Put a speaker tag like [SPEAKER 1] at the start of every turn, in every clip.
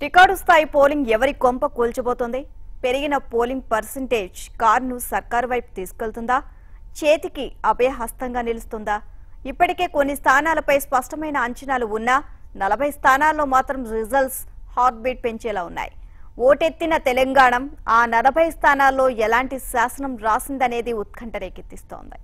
[SPEAKER 1] record స్థాయి polling ఎవరి కొంప కూల్చబోతోంది పెరిగిన పోలింగ్ పర్సంటేజ్ కారును సర్కారు వైపు తీసుకెళ్తుందా చేతికి అభయహస్తంగా నిలుస్తుందా ఇప్పటికే కొన్ని స్థానాలపై స్పష్టమైన అంచనాలు ఉన్నా నలభై స్థానాల్లో మాత్రం రిజల్ట్స్ హాట్ బీట్ పెంచేలా ఉన్నాయి ఓటెత్తిన తెలంగాణ ఆ నలభై స్థానాల్లో ఎలాంటి శాసనం రాసిందనేది ఉత్కంఠ రేకెత్తిస్తోంది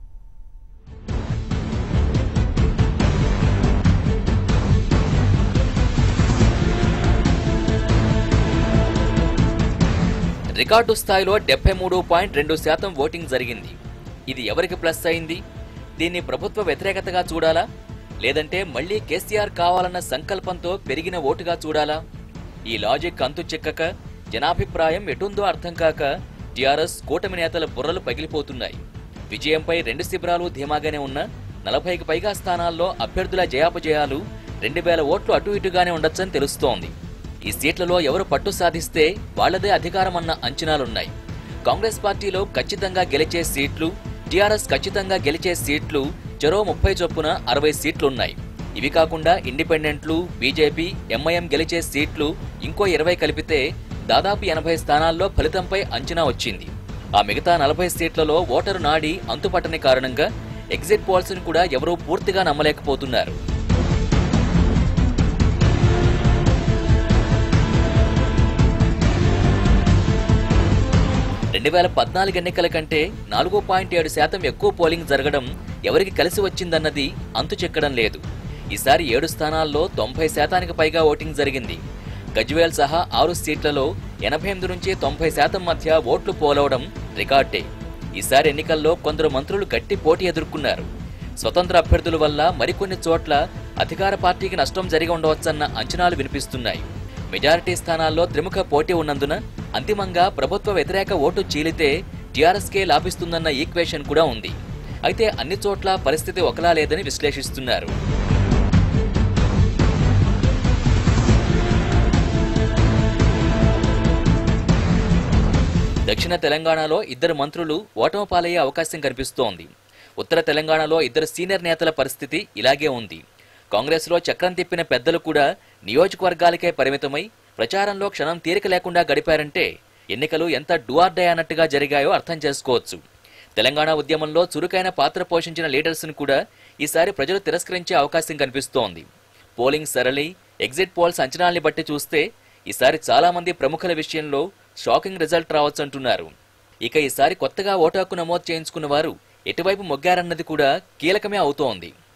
[SPEAKER 2] రికార్డు స్థాయిలో డెబ్బై మూడు పాయింట్ రెండు శాతం ఓటింగ్ జరిగింది ఇది ఎవరికి ప్లస్ అయింది దీన్ని ప్రభుత్వ వ్యతిరేకతగా చూడాలా లేదంటే మళ్లీ కేసీఆర్ కావాలన్న సంకల్పంతో పెరిగిన ఓటుగా చూడాలా ఈ లాజిక్ అంతు చిక్కక జనాభిప్రాయం ఎటుందో అర్థం కాక టీఆర్ఎస్ కూటమి నేతల బుర్రలు పగిలిపోతున్నాయి విజయంపై రెండు శిబిరాలు ధీమాగానే ఉన్న నలభైకి పైగా స్థానాల్లో అభ్యర్థుల జయాపజయాలు రెండు వేల ఓట్లు అటు ఇటుగానే ఉండొచ్చని తెలుస్తోంది ఈ సీట్లలో ఎవరు పట్టు సాధిస్తే వాళ్లదే అధికారమన్న అంచనాలున్నాయి కాంగ్రెస్ పార్టీలో ఖచ్చితంగా గెలిచే సీట్లు టీఆర్ఎస్ ఖచ్చితంగా గెలిచే సీట్లు చెరో ముప్పై చొప్పున అరవై సీట్లున్నాయి ఇవి కాకుండా ఇండిపెండెంట్లు బీజేపీ ఎంఐఎం గెలిచే సీట్లు ఇంకో ఇరవై కలిపితే దాదాపు ఎనభై స్థానాల్లో ఫలితంపై అంచనా వచ్చింది ఆ మిగతా నలభై సీట్లలో ఓటరు నాడి అంతుపట్టని కారణంగా ఎగ్జిట్ పోల్స్ ని కూడా ఎవరూ పూర్తిగా నమ్మలేకపోతున్నారు రెండు వేల పద్నాలుగు ఎన్నికల కంటే నాలుగు పాయింట్ ఏడు శాతం ఎక్కువ పోలింగ్ జరగడం ఎవరికి కలిసి వచ్చిందన్నది అంతు చెక్కడం లేదు ఈసారి ఏడు స్థానాల్లో తొంభై శాతానికి పైగా ఓటింగ్ జరిగింది గజ్వేల్ సహా ఆరు సీట్లలో ఎనభై ఎనిమిది నుంచి తొంభై శాతం మధ్య ఓట్లు పోలవడం రికార్డే ఈసారి ఎన్నికల్లో కొందరు మంత్రులు గట్టి పోటీ ఎదుర్కొన్నారు స్వతంత్ర అభ్యర్థుల వల్ల మరికొన్ని చోట్ల అధికార పార్టీకి నష్టం జరిగి ఉండవచ్చన్న అంచనాలు వినిపిస్తున్నాయి మెజారిటీ స్థానాల్లో త్రిముఖ పోటీ ఉన్నందున అంతిమంగా ప్రభుత్వ వ్యతిరేక ఓటు చీలితే టీఆర్ఎస్కే లాభిస్తుందన్న ఈక్వేషన్ కూడా ఉంది అయితే అన్ని చోట్ల పరిస్థితి ఒకలా లేదని విశ్లేషిస్తున్నారు దక్షిణ తెలంగాణలో ఇద్దరు మంత్రులు ఓటమి పాలయ్యే అవకాశం కనిపిస్తోంది ఉత్తర తెలంగాణలో ఇద్దరు సీనియర్ నేతల పరిస్థితి ఇలాగే ఉంది కాంగ్రెస్లో చక్రం తిప్పిన పెద్దలు కూడా నియోజకవర్గాలకే పరిమితమై ప్రచారంలో క్షణం తీరిక లేకుండా గడిపారంటే ఎన్నికలు ఎంత డువార్డే అన్నట్టుగా జరిగాయో అర్థం చేసుకోవచ్చు తెలంగాణ ఉద్యమంలో చురుకైన పాత్ర పోషించిన లీడర్స్ను కూడా ఈసారి ప్రజలు తిరస్కరించే అవకాశం కనిపిస్తోంది పోలింగ్ సరళి ఎగ్జిట్ పోల్స్ అంచనాల్ని బట్టి చూస్తే ఈసారి చాలా మంది ప్రముఖుల విషయంలో షాకింగ్ రిజల్ట్ రావచ్చంటున్నారు ఇక ఈసారి కొత్తగా ఓటు హక్కు నమోదు చేయించుకున్న వారు ఎటువైపు మొగ్గారన్నది కూడా కీలకమే అవుతోంది